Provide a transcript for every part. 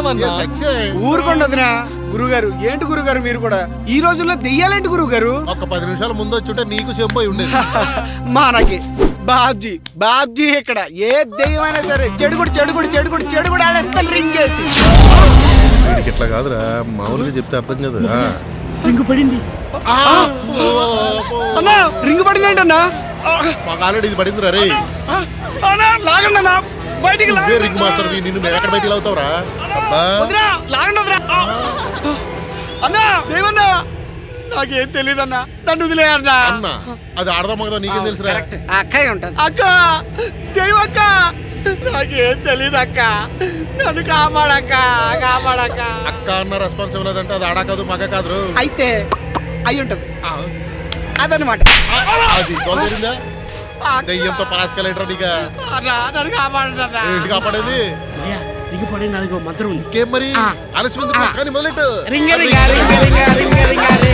ఏ సత్యే. ఊరుకుండదునా గురుగారు ఏంటి గురుగారు మీరు కూడా ఈ రోజుల్లో దెయ్యాలేంటి గురుగారు ఒక్క పది నిమిషాల ముందు వచ్చుంటే నీకు చెంపోయి ఉండేది మనకి బాబ్జీ బాబ్జీ ఇక్కడ ఏ దెయ్యమైనా సరే చెడుగుడు చెడుగుడు చెడుగుడు చెడుగుడు ఆడేస్తాను రింగ్ వేసి వీడికి ఇట్లా కాదురా మామూలుగా చెప్తే అర్థం కదా రింగు పడింది అన్నా రింగ్ పడిందండి అన్నా మాకు ఆల్రెడీ ఇది పడింది రే అన్నా లాగండి అన్నా బయటికి నువ్వే రింగ్ మాస్టర్ నిన్ను మేము ఎక్కడ బయటికి అవుతావురా అబ్బా వదిరా లాగండి వదిరా అన్నా దేవన్నా నాకేం తెలియదు అన్నా నన్ను వదిలే అన్నా అన్న అది ఆడదా మగదా నీకేం తెలుసురా అక్కయ్య ఉంటుంది అక్క దైవం అక్క నాకేం తెలియదు అక్క నన్ను కాపాడక్క కాపాడక్క అక్క అన్న రెస్పాన్సిబుల్ అదంటే అది ఆడ కాదు మగ కాదు అయితే అయి ఉంటుంది ఆ, అదనమాట అది తోలుదేరిందా దెయ్యంతో పరాసుకెళ్ళేట్రా నీగా అన్నా నన్ను కాపాడన్నా ఏంటి కాపాడేది అయ్యా రింగు పడిన నాలుగో మంత్రం ఉంది ఇంకేం మరి అలసిపోయింది కానీ మొదలెట్టు రింగ రింగ రింగ రింగ రింగ రింగ రే.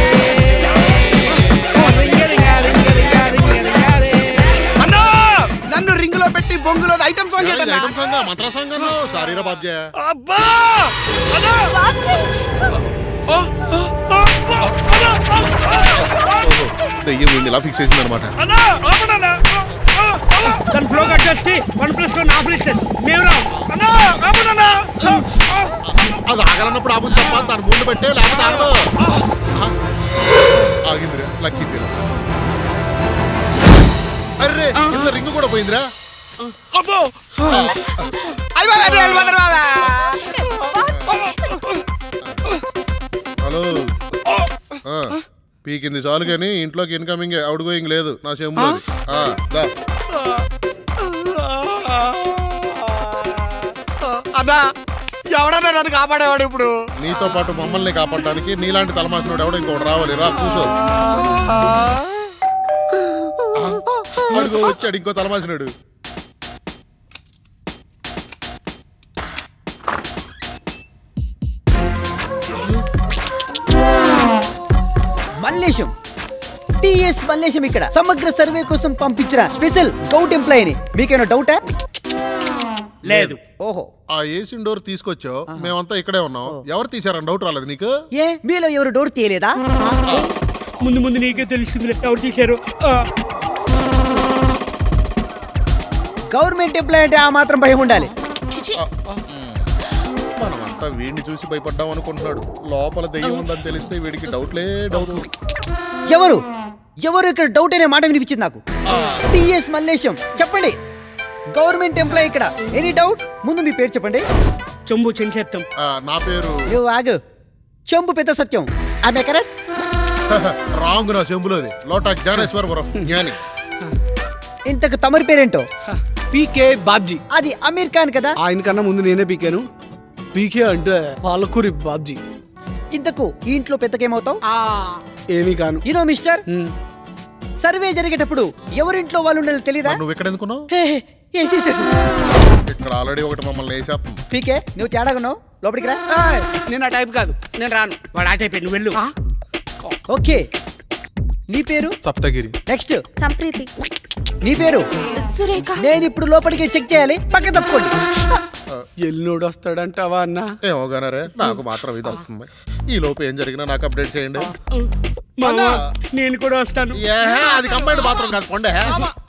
రింగ రింగ రింగ రింగ రింగ రింగ రే. అన్నా నన్ను రింగ్ లో పెట్టి బొంగులో ఐటమ్ సాంగ్ ఇది ఏంటన్నా ఐటమ్ సాంగ్ మంత్ర సాంగ్ అన్నావు సారీరా బాబ్జా అబ్బా ఓ, ఓ, ఓ, ఓ, అన్నా, ఓ, ఓ, దెయ్యం వీడిని ఇలా ఫిక్స్ చేసింది అనమాట అన్నా ఆపడన్నా దాని ఫ్లో కట్ చేస్తే వన్ ప్లస్ వన్ ఆపరేషన్ మేము రా అన్నా ఆపడన్నా అది ఆగాలన్నప్పుడు ఆపు తప్ప దాని ముందు పెట్టే లేకపోతే ఆగదు ఆ, ఆగిందిరా లక్కీ ఫీల్ అర్రే కింద రింగ్ కూడా పోయిందిరా అబ్బో అయిపోయింది, అయిపోయింది, బాబా. హలో ఆ, పీకింది చాలు కానీ ఇంట్లోకి ఇన్కమింగ్ అవుట్ గోయింగ్ లేదు నా చెంబు దా అన్నా ఎవడన్నా నన్ను కాపాడేవాడు ఇప్పుడు నీతో పాటు మమ్మల్ని కాపాడడానికి నీలాంటి తలమాసినోడు ఎవడో ఇంకోటి రావాలి రా కూర్చో అడుగు వచ్చాడు ఇంకో తలమాసినాడు మల్లేశం టిఎస్ మల్లేశం ఇక్కడ సమగ్ర సర్వే కోసం పంపించిన స్పెషల్ డౌట్ ఎంప్లాయీని మీకేమైనా డౌటా లేదు ఓహో ఆ ఏసీ డోర్ తీసుకొచ్చావు మేమంతా ఇక్కడే ఉన్నాం ఎవరు తీసారని డౌట్ రాలేదు నీకు ఏ మీలో ఎవరు డోర్ తీయలేదా ముందు ముందు నీకే తెలుస్తుంది ఎవరు తీశారు ఆ, గవర్నమెంట్ ఎంప్లాయీ అంటే ఆ మాత్రం భయం ఉండాలి మనమంతా వీడిని చూసి భయపడ్డాం అనుకుంటున్నాడు లోపల దెయ్యం ఉందని తెలిస్తే వీడికి డౌట్లే డౌట్ ఎవరు ఎవరు ఇక్కడ డౌట్ అనే మాట వినిపించింది నాకు టిఎస్ మల్లేశం చెప్పండి గవర్నమెంట్ ఎంప్లాయీ ఇక్కడ ఎనీ డౌట్ ముందు మీ పేరు చెప్పండి చెంబు చెంచేత్తం ఆ, నా పేరు నువ్వు ఆగు చెంపు పెద్ద సత్యం ఆమె కరెక్ట్ రాంగ్ నా చెంబులోది లోటా జ్ఞానేశ్వరపురం జ్ఞాని ఇంతకు తమరి పేరేంటో పీకే బాబ్జీ అది అమీర్ ఖాన్ కదా ఆయన కన్నా ముందు నేనే పీకాను పీకే అంటే పాలకూరి బాబ్జీ ఇంతకు ఈ ఇంట్లో పెద్దకేమవుతావు ఏమీ కాను యూనో మిస్టర్ హ్మ్. సర్వే జరిగేటప్పుడు ఎవరింట్లో వాళ్ళు ఉండాలో తెలీదా మరి నువ్వు ఎక్కడ ఎందుకున్నావు హే, హే, వేసేసారు ఇక్కడ ఆల్రెడీ ఒకటి మమ్మల్ని వేసేస్తుంది పీకే నువ్వు తేడాగా ఉన్నావు లోపలికి రా ఏయ్, నేను ఆ టైప్ కాదు నేను రాను వాడు ఆట అయిపోయి నువ్వు వెళ్ళు ఓకే నీ పేరు సప్తగిరి నెక్స్ట్ సంప్రీతి నీ పేరు సురేఖ నేను ఇప్పుడు లోపలికి చెక్ చేయాలి పక్క తప్పుకోండి ఎల్లుడు వస్తాడంటావా అన్న ఏమోగానరే నాకు మాత్రం ఇది అవుతుంది ఈ లోపు ఏం జరిగినా నాకు అప్డేట్ చేయండి మావా, నేను కూడా వస్తాను ఏహే, అది కంబైండ్ మాత్రం కాదు కొండే